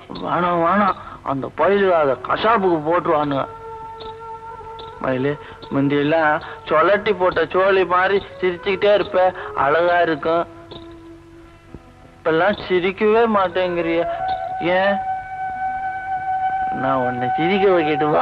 வேணாம் வேணாம் அந்த பயிலு அதை கசாப்புக்கு போட்டுருவானுங்க மயிலு முந்தியெல்லாம் சொலட்டி போட்ட சோழி மாதிரி சிரிச்சுக்கிட்டே இருப்ப அழகா இருக்கும் இப்பெல்லாம் சிரிக்கவே மாட்டேங்கிறிய ஏன் நான் உன்னை சிரிக்க வைக்கட்டுவா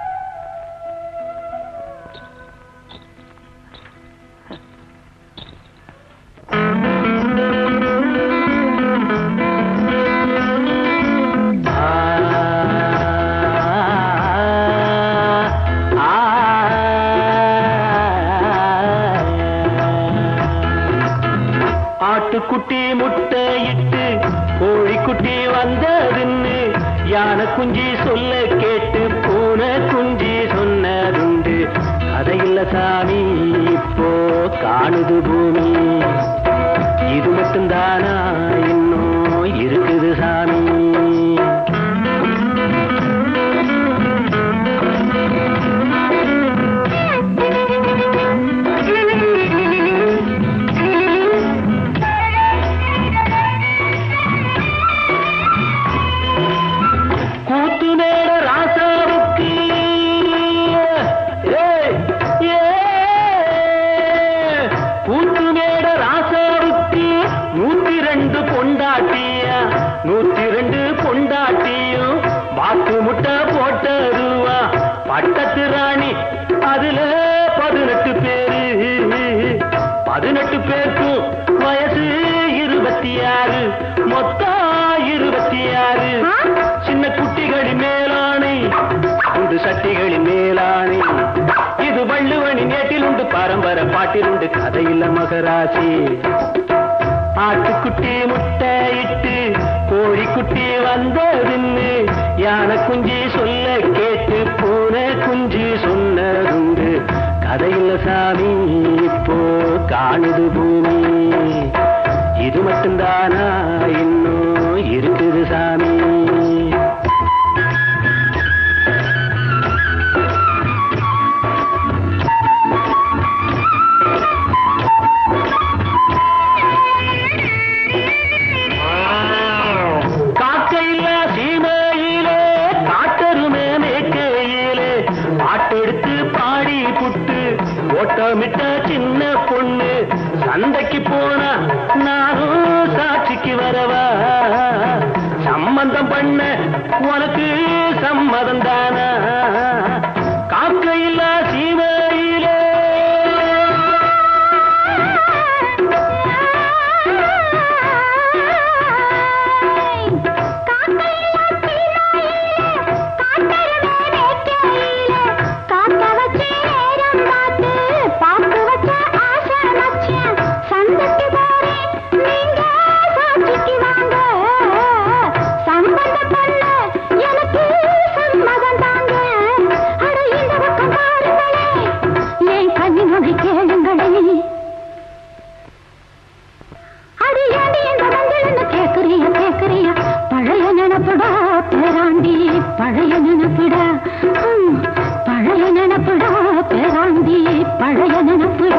ஆட்டுக்குட்டி முட்டையிட்டு கோழிக்குட்டி வந்ததுன்னு யானை குஞ்சி சொல்ல கேட்டு பூனை குஞ்சி சொன்னதுண்டு கதையில்ல சாமி இப்போ காணுது பூமி இது மட்டும்தானா இன்னும் இருக்குது சாமி கூத்து நேர ராசாவுக்கு ஏய், ஏய், கூத்து நேர ராசாவுக்கு நூத்தி ரெண்டு பொண்டாட்டியா நூத்தி ரெண்டு பொண்டாட்டியும் வாக்கு முட்டை போட்டதுவா பட்டத்து ராணி அதுல பதினெட்டு பேரு பதினெட்டு பேருக்கும் வயசு இருபத்தி ஆறு மொத்தம் இருபத்தி ஆறு சின்ன குட்டிகளின் மேலானை உண்டு சட்டிகளின் மேலானை இது வள்ளுவனின் நேட்டில் உண்டு பரம்பர பாட்டில் உண்டு கதையில்ல மகராசி ஆட்டுக்குட்டி முட்டையிட்டு கோழிக்குட்டி வந்ததுன்னு யானை குஞ்சு சொல்ல கேட்டு பூனை குஞ்சு சொன்னதுண்டு கதையில்ல சாமி இப்போ காணுது பூமி இது மட்டும்தானா இன்னும் இருக்குது சாமி காக்கையில சீமையிலே காட்டருமே மேற்கையிலே பாட்டெடுத்து பாடி புட்டு ஓட்டமிட்ட சின்ன பொண்ணு சந்தைக்கு போனா நானும் சாட்சிக்கு வரவா சம்மந்தம் பண்ண உனக்கு சம்மதம் தானா காக்கையில சீமையிலே கேளுங்களே அடி ஏண்டி இந்த மஞ்சள்னு கேக்குறிய கேக்குறிய பழைய நினப்புடா பேராண்டி பழைய நினப்புடா ம், பழைய நினப்புடா பேராண்டி பழைய நினப்புடா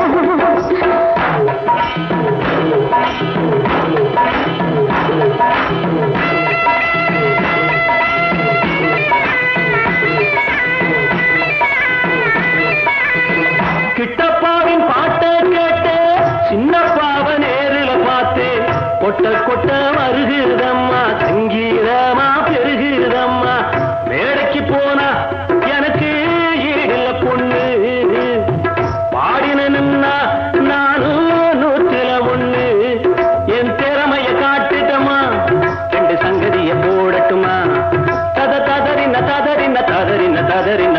கிட்டப்பாவின் பாட்டை கேட்டு சின்னப்பாவ நேரில பார்த்து கொட்ட கொட்ட வருகிறதம்மா சங்கீதமா பெருகிறதம்மா மேடைக்கு போனா எனக்கு ஈடில்ல பொண்ணு பாடினா நானும் நூற்றுல ஒண்ணு என் திறமைய காட்டுட்டமா ரெண்டு சங்கதிய போடட்டுமா தத ததறின ததறின ததறின ததறின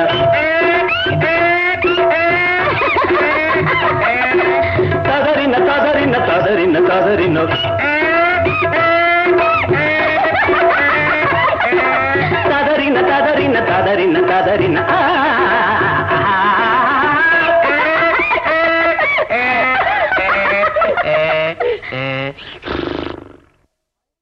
ததறின ததறின ததறின ததறின ததறின ததறின ததறின ததறின